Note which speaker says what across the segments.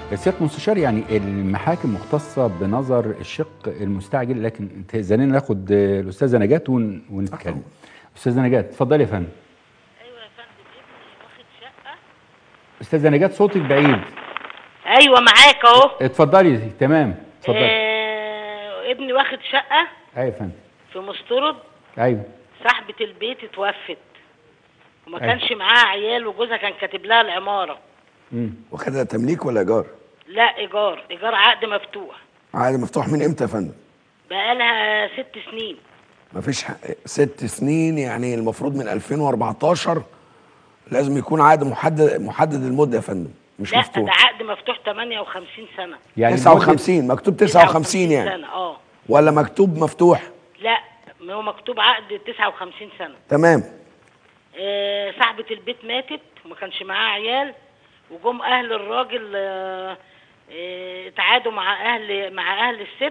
Speaker 1: سياده المستشار يعني المحاكم مختصه بنظر الشق المستعجل لكن تأذننا ناخد الاستاذه نجاة ون- ونتكلم استاذه نجاة اتفضلي يا فندم
Speaker 2: ايوه يا فندم ابني واخد شقه
Speaker 1: استاذه نجاة صوتك بعيد
Speaker 2: ايوه معاك اهو
Speaker 1: اتفضلي تمام اتفضلي
Speaker 2: آه ابني واخد شقه
Speaker 1: ايوه يا فندم
Speaker 2: في مسترد
Speaker 1: ايوه
Speaker 2: صاحبه البيت اتوفت وما
Speaker 1: أيوة.
Speaker 2: كانش معاها عيال وجوزها كان كاتب لها العماره
Speaker 1: مم.
Speaker 3: واخدها تمليك ولا ايجار؟
Speaker 2: لا ايجار ايجار عقد مفتوح
Speaker 3: عقد مفتوح من امتى يا فندم؟
Speaker 2: بقالها ست سنين
Speaker 3: مفيش حق. ست سنين يعني المفروض من 2014 لازم يكون عقد محدد محدد المده يا فندم مش
Speaker 2: لا ده
Speaker 3: مفتوح
Speaker 2: عقد مفتوح 58 سنه
Speaker 1: يعني
Speaker 3: 59 مكتوب 59 يعني
Speaker 2: سنه اه
Speaker 3: ولا مكتوب مفتوح
Speaker 2: لا ما هو مكتوب عقد 59 سنه
Speaker 3: تمام
Speaker 2: آه، صاحبة البيت ماتت وما كانش معاها عيال وجم أهل الراجل آه، آه، اتعادوا مع أهل مع أهل الست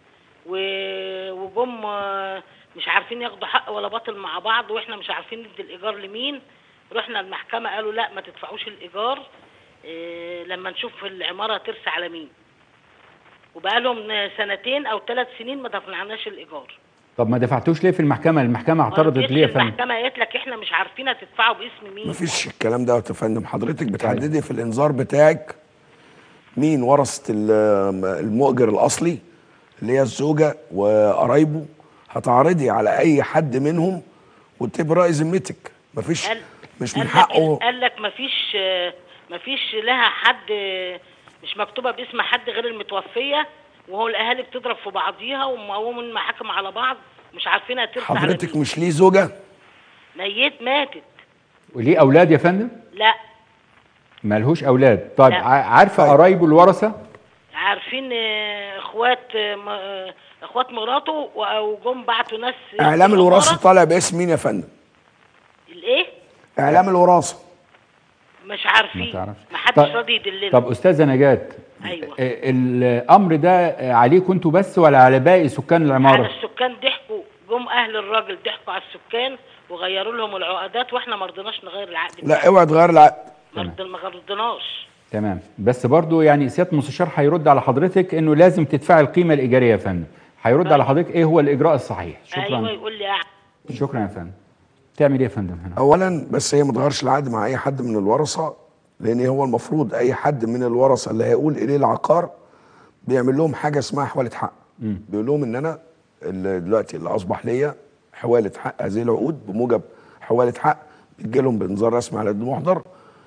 Speaker 2: و- وجم آه، مش عارفين ياخدوا حق ولا باطل مع بعض واحنا مش عارفين ندي الإيجار لمين رحنا المحكمة قالوا لا ما تدفعوش الإيجار آه، لما نشوف العمارة ترسى على مين وبقالهم سنتين أو ثلاث سنين ما دفعناش الإيجار
Speaker 1: طب ما دفعتوش ليه في المحكمه المحكمه اعترضت
Speaker 2: وجيت
Speaker 1: ليه يا
Speaker 2: في
Speaker 1: فندم
Speaker 2: المحكمة قالت لك احنا مش عارفين هتدفعوا باسم مين
Speaker 3: مفيش الكلام ده يا فندم حضرتك بتحددي في الانذار بتاعك مين ورثه ال- المؤجر الاصلي اللي هي الزوجه وقرايبه هتعرضي على اي حد منهم وتبرئي ذمتك مفيش
Speaker 2: قال
Speaker 3: مش
Speaker 2: قال
Speaker 3: من
Speaker 2: لك-
Speaker 3: حقه
Speaker 2: قال لك مفيش آه، مفيش لها حد آه، مش مكتوبه باسم حد غير المتوفيه وهو الاهالي بتضرب في بعضيها ومقومين المحاكم على بعض مش عارفين هترفع على
Speaker 3: حضرتك
Speaker 2: مين.
Speaker 3: مش ليه زوجه
Speaker 2: ميت ماتت
Speaker 1: وليه اولاد يا فندم
Speaker 2: لا
Speaker 1: مالهوش اولاد طيب
Speaker 2: لا.
Speaker 1: ع- عارفه
Speaker 3: طيب.
Speaker 1: قرايبه الورثه
Speaker 2: عارفين آه، اخوات آه، م- آه، اخوات مراته و- وجم بعتوا ناس
Speaker 3: اعلام
Speaker 2: العمارة.
Speaker 3: الوراثه طالع باسم مين يا فندم
Speaker 2: الايه
Speaker 3: اعلام الوراثه
Speaker 2: مش
Speaker 1: ما
Speaker 2: عارفين
Speaker 1: تعرفش
Speaker 2: ما حدش
Speaker 1: طب-
Speaker 2: راضي يدلنا
Speaker 1: طب استاذه نجاة
Speaker 2: أيوة.
Speaker 1: آه، الامر ده عليكم انتوا بس ولا على باقي سكان
Speaker 2: على
Speaker 1: العماره
Speaker 2: السكان ضحكوا جم اهل الراجل ضحكوا على السكان وغيروا لهم العقودات واحنا ما رضيناش نغير العقد
Speaker 3: لا اوعي تغير العقد
Speaker 2: ما رض- ما رضيناش
Speaker 1: تمام بس برضو يعني سياده المستشار هيرد على حضرتك انه لازم تدفع القيمه الايجاريه يا فندم هيرد على حضرتك ايه هو الاجراء الصحيح
Speaker 2: ايوه
Speaker 1: شكرا
Speaker 2: يقول لي قاعد
Speaker 1: شكرا يا فندم تعمل ايه يا فندم هنا
Speaker 3: اولا بس هي ما تغيرش العقد مع اي حد من الورثه لان هو المفروض اي حد من الورثه اللي هيقول اليه العقار بيعمل لهم حاجه اسمها حواله حق بيقول لهم ان انا اللي دلوقتي اللي اصبح ليا حواله حق هذه العقود بموجب حواله حق بتجي لهم بانذار رسمي على يد محضر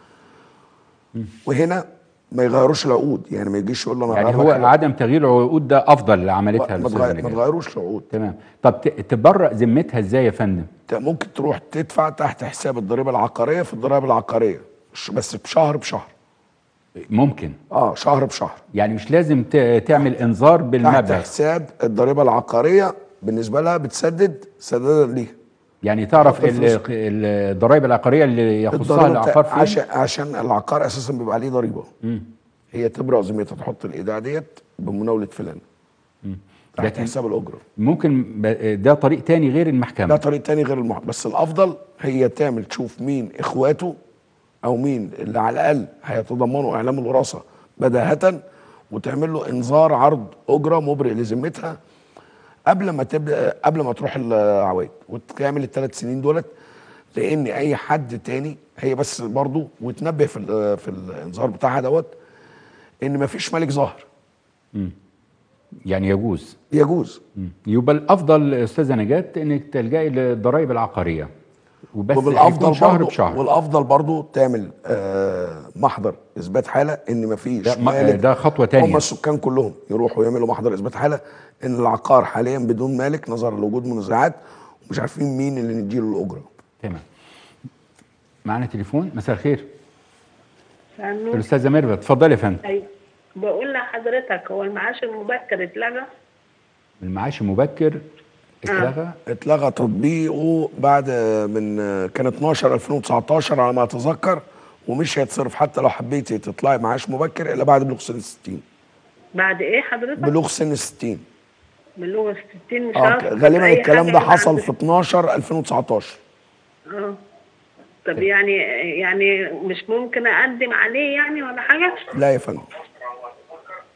Speaker 3: وهنا ما يغيروش العقود يعني ما يجيش يقول له انا
Speaker 1: يعني
Speaker 3: هغير
Speaker 1: هو
Speaker 3: لك العقد.
Speaker 1: عدم تغيير العقود ده افضل اللي عملتها
Speaker 3: ما
Speaker 1: الاستاذه
Speaker 3: تغير- ما
Speaker 1: نجاة
Speaker 3: تغيروش العقود
Speaker 1: تمام طب ت- تبرأ ذمتها ازاي يا فندم
Speaker 3: انت ممكن تروح تدفع تحت حساب الضريبه العقاريه في الضرائب العقاريه ش- بس بشهر بشهر
Speaker 1: ممكن
Speaker 3: اه شهر بشهر
Speaker 1: يعني مش لازم ت- تعمل انذار
Speaker 3: تحت
Speaker 1: بالمبلغ
Speaker 3: حساب الضريبه العقاريه بالنسبه لها بتسدد سدادا ليها
Speaker 1: يعني تعرف
Speaker 3: تحط الفلوس.
Speaker 1: ال- الضرائب العقاريه اللي يخصها
Speaker 3: الضريبة بتاع-
Speaker 1: العقار فين
Speaker 3: عشان عشان العقار اساسا بيبقى عليه ضريبه هي تبرأ ذمتها تحط الايداع ديت بمناوله فلان تحت
Speaker 1: لكن-
Speaker 3: حساب الاجره
Speaker 1: ممكن ب- ده طريق تاني غير
Speaker 3: ده
Speaker 1: المحكمه
Speaker 3: طريق تاني غير المح... بس الافضل هي تعمل تشوف مين اخواته او مين اللي على الاقل هيتضمنوا اعلام الوراثه بداهه وتعمل له انذار عرض اجره مبرئ لذمتها قبل ما تبدا قبل ما تروح العوايد وتعمل الثلاث سنين دولت لان اي حد تاني هي بس برضو وتنبه في ال- في الانذار بتاعها دوت ان مفيش ملك ظاهر
Speaker 1: يعني يجوز
Speaker 3: يجوز
Speaker 1: مم. يبقى الافضل استاذه نجاة انك تلجئي للضرائب العقاريه وبس
Speaker 3: وبالافضل
Speaker 1: يكون شهر
Speaker 3: برضو
Speaker 1: بشهر
Speaker 3: والافضل برضو تعمل آه محضر اثبات حاله ان مفيش
Speaker 1: ده, ما-
Speaker 3: مالك
Speaker 1: ده خطوه تانية
Speaker 3: هم السكان كلهم يروحوا يعملوا محضر اثبات حاله ان العقار حاليا بدون مالك نظرا لوجود منازعات ومش عارفين مين اللي نديله الاجره
Speaker 1: تمام معانا تليفون مساء الخير
Speaker 4: فاهمني؟
Speaker 1: الاستاذه ميرفت اتفضلي يا فندم
Speaker 4: ايوه بقول لحضرتك هو المعاش المبكر اتلغى
Speaker 1: المعاش المبكر اتلغى
Speaker 3: اتلغى تطبيقه بعد من كان 12 2019 على ما اتذكر ومش هيتصرف حتى لو حبيتي تطلعي معاش مبكر الا بعد بلوغ سن ال 60
Speaker 4: بعد ايه حضرتك؟
Speaker 3: بلوغ سن ال 60
Speaker 4: بلوغ ال 60 مش
Speaker 3: اه
Speaker 4: هعرف
Speaker 3: غالبا
Speaker 4: أي
Speaker 3: الكلام
Speaker 4: حاجة
Speaker 3: ده
Speaker 4: من
Speaker 3: حصل
Speaker 4: عند-
Speaker 3: في 12 2019
Speaker 4: اه طب يعني يعني مش ممكن اقدم عليه يعني ولا حاجه؟
Speaker 3: لا يا فندم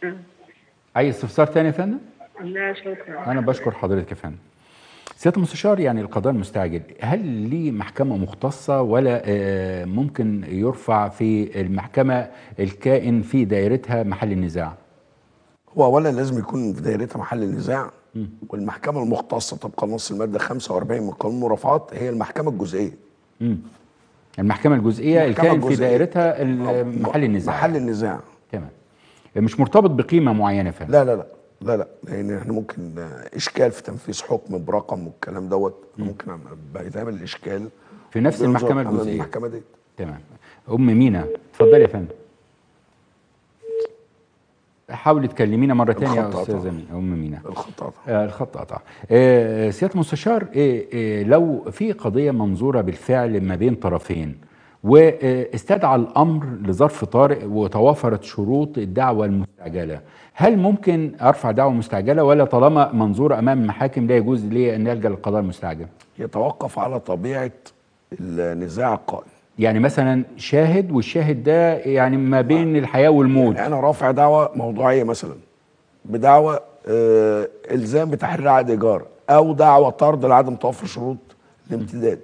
Speaker 1: اي استفسار تاني يا فندم
Speaker 4: لا شكرا
Speaker 1: انا بشكر حضرتك يا فندم سياده المستشار يعني القضاء المستعجل هل ليه محكمه مختصه ولا آه، ممكن يرفع في المحكمه الكائن في دائرتها محل النزاع
Speaker 3: هو اولا لازم يكون في دايرتها محل النزاع والمحكمه المختصه طبقا نص الماده 45 من قانون المرافعات هي المحكمه الجزئيه
Speaker 1: المحكمه الجزئيه
Speaker 3: المحكمة
Speaker 1: الكائن في
Speaker 3: الجزئية.
Speaker 1: دائرتها ال- محل النزاع
Speaker 3: محل النزاع
Speaker 1: تمام مش مرتبط بقيمه معينه فعلا
Speaker 3: لا لا لا لا لا لان احنا ممكن آه، اشكال في تنفيذ حكم برقم والكلام دوت ممكن بقى يتعمل اشكال
Speaker 1: في نفس
Speaker 3: بينظر
Speaker 1: المحكمه
Speaker 3: أمام
Speaker 1: الجزئيه
Speaker 3: المحكمه دي
Speaker 1: تمام ام مينا اتفضلي يا فندم حاولي تكلمينا مره ثانيه يا
Speaker 3: الخط
Speaker 1: استاذه
Speaker 3: قطع.
Speaker 1: مينا ام مينا
Speaker 3: الخطاط
Speaker 1: آه، الخط قطع آه، سياده المستشار آه، آه، لو في قضيه منظوره بالفعل ما بين طرفين واستدعى الامر لظرف طارئ وتوافرت شروط الدعوه المستعجله هل ممكن ارفع دعوه مستعجله ولا طالما منظوره امام المحاكم لا يجوز لي ان الجا للقضاء المستعجل
Speaker 3: يتوقف على طبيعه النزاع القائم
Speaker 1: يعني مثلا شاهد والشاهد ده يعني ما بين الحياه والموت
Speaker 3: يعني انا رافع دعوه موضوعيه مثلا بدعوه آه الزام بتحرير عقد ايجار او دعوه طرد لعدم توفر شروط الامتداد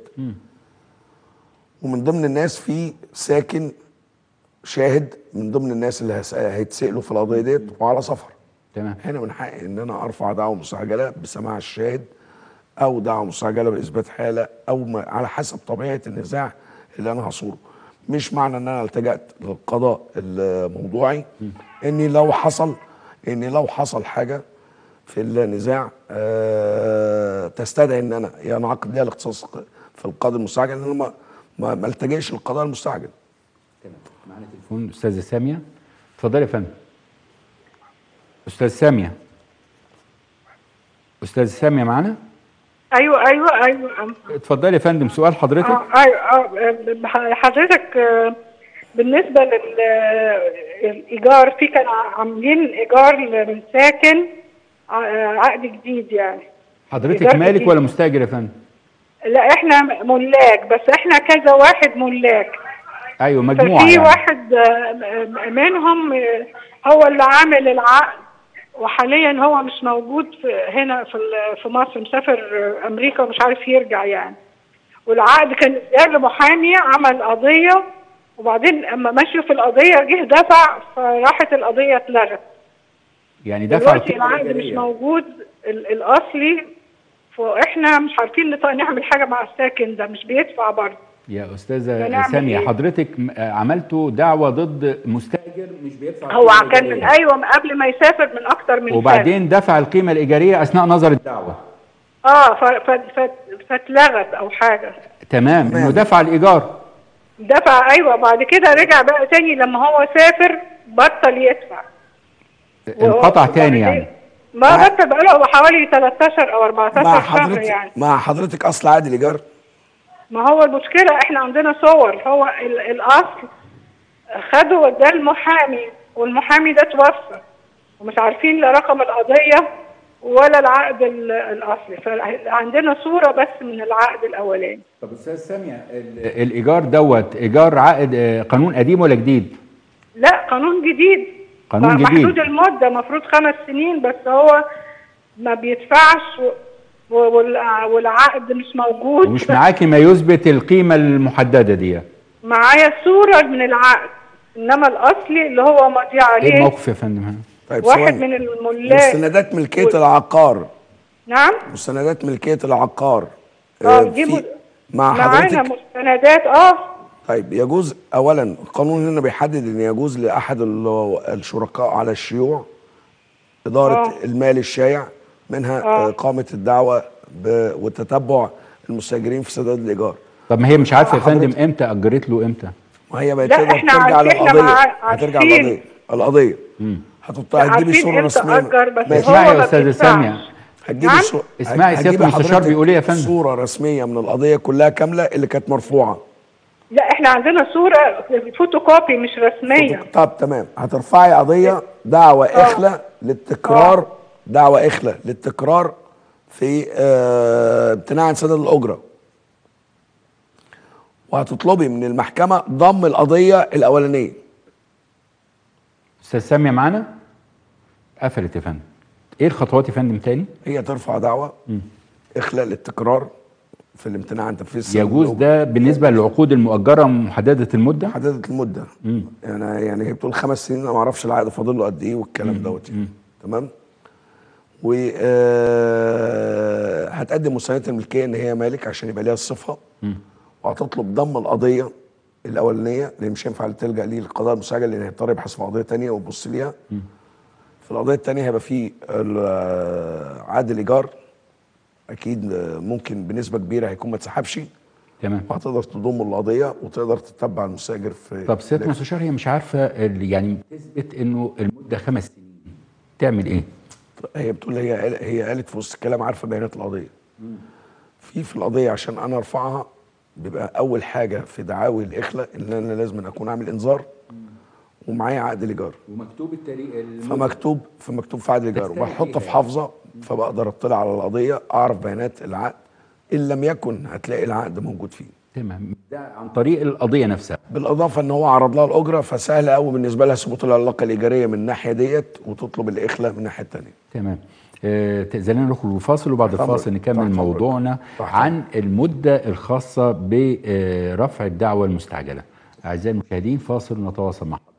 Speaker 3: ومن ضمن الناس في ساكن شاهد من ضمن الناس اللي هس- هيتسالوا في القضيه ديت وعلى سفر
Speaker 1: تمام
Speaker 3: هنا من حقي ان انا ارفع دعوه مستعجله بسماع الشاهد او دعوه مستعجله باثبات حاله او ما على حسب طبيعه النزاع اللي انا هصوره مش معنى ان انا التجأت للقضاء الموضوعي اني لو حصل اني لو حصل حاجه في النزاع آه تستدعي ان انا ينعقد ليها الاختصاص في القاضي المستعجل ان انا ما ما ما التجئش للقضاء المستعجل
Speaker 1: تمام معانا تليفون استاذه ساميه اتفضلي يا فندم استاذ ساميه استاذ ساميه معانا
Speaker 5: ايوه ايوه ايوه
Speaker 1: اتفضلي يا فندم سؤال حضرتك
Speaker 5: آه، ايوه آه، حضرتك آه، بالنسبه للايجار في كان عاملين ايجار للساكن آه، عقد جديد يعني
Speaker 1: حضرتك
Speaker 5: إيجار
Speaker 1: مالك
Speaker 5: جديد.
Speaker 1: ولا مستاجر يا فندم
Speaker 5: لا احنا ملاك بس احنا كذا واحد ملاك
Speaker 1: ايوه مجموعه
Speaker 5: ففي
Speaker 1: يعني.
Speaker 5: واحد آه، منهم آه، هو اللي عامل العقد وحاليا هو مش موجود في هنا في ال- في مصر مسافر آه، امريكا ومش عارف يرجع يعني والعقد كان اداه لمحامي عمل قضيه وبعدين اما مشوا في القضيه جه دفع فراحت القضيه اتلغت
Speaker 1: يعني دفع
Speaker 5: دلوقتي
Speaker 1: القيمة
Speaker 5: العقد مش
Speaker 1: الإيجارية.
Speaker 5: موجود ال- الاصلي فاحنا مش عارفين نط- نعمل حاجه مع الساكن ده مش بيدفع برضه
Speaker 1: يا استاذه
Speaker 5: هنعمل
Speaker 1: ساميه
Speaker 5: إيه؟
Speaker 1: حضرتك م- آه، عملوا دعوه ضد مستاجر مش بيدفع
Speaker 5: هو
Speaker 1: القيمة
Speaker 5: كان من
Speaker 1: الإيجارية.
Speaker 5: ايوه من قبل ما يسافر من اكتر من سنه
Speaker 1: وبعدين دفع القيمه الايجاريه اثناء نظر الدعوه
Speaker 5: اه ف- ف- ف- فاتلغت او حاجه
Speaker 1: تمام انه دفع الايجار
Speaker 5: دفع ايوه بعد كده رجع بقى تاني لما هو سافر بطل يدفع
Speaker 1: انقطع تاني يعني
Speaker 5: ما بطل بقى له حوالي 13 او 14
Speaker 3: مع
Speaker 5: شهر
Speaker 3: حضرتك
Speaker 5: يعني
Speaker 3: مع حضرتك اصل عقد الايجار
Speaker 5: ما هو المشكله احنا عندنا صور هو ال- الاصل خده وداه المحامي والمحامي ده توفى ومش عارفين لا رقم القضيه ولا العقد ال- الاصلي فعندنا صوره بس من العقد الاولاني
Speaker 1: طب استاذ ساميه ال- الايجار دوت ايجار عقد آه، قانون قديم ولا جديد
Speaker 5: لا قانون جديد
Speaker 1: قانون جديد.
Speaker 5: محدود المدة المفروض خمس سنين بس هو ما بيدفعش و- و- والع- والعقد مش موجود
Speaker 1: ومش معاكي ما يثبت القيمه المحدده دي
Speaker 5: معايا صورة من العقد انما الاصلي اللي هو ماضي
Speaker 1: ايه
Speaker 5: عليه
Speaker 1: الموقف يا فندم هنا؟
Speaker 3: طيب
Speaker 5: واحد
Speaker 3: ثواني.
Speaker 5: من الملاك
Speaker 3: مستندات ملكيه العقار
Speaker 5: نعم
Speaker 3: مستندات ملكيه العقار
Speaker 5: اه
Speaker 3: آه،
Speaker 5: دي
Speaker 3: في-
Speaker 5: م-
Speaker 3: مع
Speaker 5: معانا
Speaker 3: حضرتك
Speaker 5: مستندات اه
Speaker 3: طيب يجوز اولا القانون هنا بيحدد ان يجوز لاحد ال- الشركاء على الشيوع اداره
Speaker 5: آه.
Speaker 3: المال الشائع منها
Speaker 5: آه.
Speaker 3: اقامه الدعوه ب- وتتبع المستاجرين في سداد الايجار
Speaker 1: طب ما هي مش عارفه يا
Speaker 3: حضرتك-
Speaker 1: فندم امتى اجرت له امتى
Speaker 3: ما هي بقت
Speaker 5: لا،
Speaker 3: تقدر
Speaker 5: إحنا
Speaker 3: ترجع
Speaker 5: عارفين- إحنا
Speaker 3: للقضيه
Speaker 5: مع-
Speaker 3: هترجع
Speaker 5: عارفين.
Speaker 3: للقضيه القضيه هتط- هتجيبي
Speaker 5: عارفين
Speaker 3: صوره
Speaker 5: إمتى
Speaker 3: رسميه
Speaker 5: أجر، بس
Speaker 3: ماشي.
Speaker 5: هو
Speaker 1: اسمعي يا
Speaker 5: ما
Speaker 1: استاذه
Speaker 5: بيدفعش.
Speaker 1: ساميه
Speaker 3: هتجيبي
Speaker 5: نعم؟
Speaker 3: صو...
Speaker 1: اسمعي سيادة
Speaker 3: هتجيبي
Speaker 1: المستشار
Speaker 3: حضرتك
Speaker 1: بيقول إيه يا فندم؟
Speaker 3: صوره رسميه من القضيه كلها كامله اللي كانت مرفوعه
Speaker 5: لا احنا عندنا صورة فوتوكوبي مش رسمية
Speaker 3: طب تمام هترفعي قضيه دعوه اخلة للتكرار دعوه اخلة للتكرار في آه، امتناع عن سداد الاجره وهتطلبي من المحكمه ضم القضيه الاولانيه
Speaker 1: استاذ ساميه معانا قفلت يا فندم ايه الخطوات يا فندم تاني
Speaker 3: هي ترفع دعوه اخلاء الاتكرار في الامتناع عن تنفيذ سبب
Speaker 1: يجوز
Speaker 3: الأجرة.
Speaker 1: ده بالنسبه للعقود المؤجره محدده المده
Speaker 3: حددت المده يعني يعني هي بتقول خمس سنين انا ما اعرفش العقد فاضل له قد ايه والكلام دوت يعني. تمام و آه، هتقدم مستندات الملكيه ان هي مالك عشان يبقى ليها الصفه وهتطلب ضم القضيه الاولانيه اللي مش هينفع تلجا ليه القضاء المستعجل لان هيضطر يبحث في قضيه ثانيه ويبص ليها في القضيه الثانيه هيبقى في ال- عقد الايجار اكيد آه، ممكن بنسبه كبيره هيكون ما اتسحبش
Speaker 1: تمام
Speaker 3: وهتقدر تضم القضيه وتقدر تتبع المستاجر في
Speaker 1: طب سياده المستشار هي مش عارفه ال- يعني تثبت انه المده خمس سنين تعمل ايه؟
Speaker 3: هي بتقول هي قال- هي قالت في وسط الكلام عارفه بيانات القضيه في في القضيه عشان انا ارفعها بيبقى اول حاجه في دعاوي الاخلاء ان انا لازم أكون اعمل انذار ومعايا عقد الايجار
Speaker 1: ومكتوب التاريخ
Speaker 3: فمكتوب فمكتوب في عقد الايجار
Speaker 1: بس تعمل
Speaker 3: وبحطه
Speaker 1: إيه
Speaker 3: في
Speaker 1: يعني؟
Speaker 3: حافظه فبقدر اطلع على القضيه اعرف بيانات العقد ان لم يكن هتلاقي العقد موجود فيه
Speaker 1: تمام ده عن طريق القضيه نفسها
Speaker 3: بالاضافه ان هو عرض لها الاجره فسهل قوي بالنسبه لها ثبوت العلاقه الايجاريه من الناحيه ديت وتطلب الاخلاء من الناحيه الثانيه
Speaker 1: تمام آه، تأذننا نخرج الفاصل وبعد
Speaker 3: تحت
Speaker 1: الفاصل
Speaker 3: أمرك.
Speaker 1: نكمل
Speaker 3: تحت أمرك.
Speaker 1: موضوعنا
Speaker 3: تحت
Speaker 1: عن المدة الخاصة برفع الدعوة المستعجلة أعزائي المشاهدين فاصل نتواصل مع حضراتكم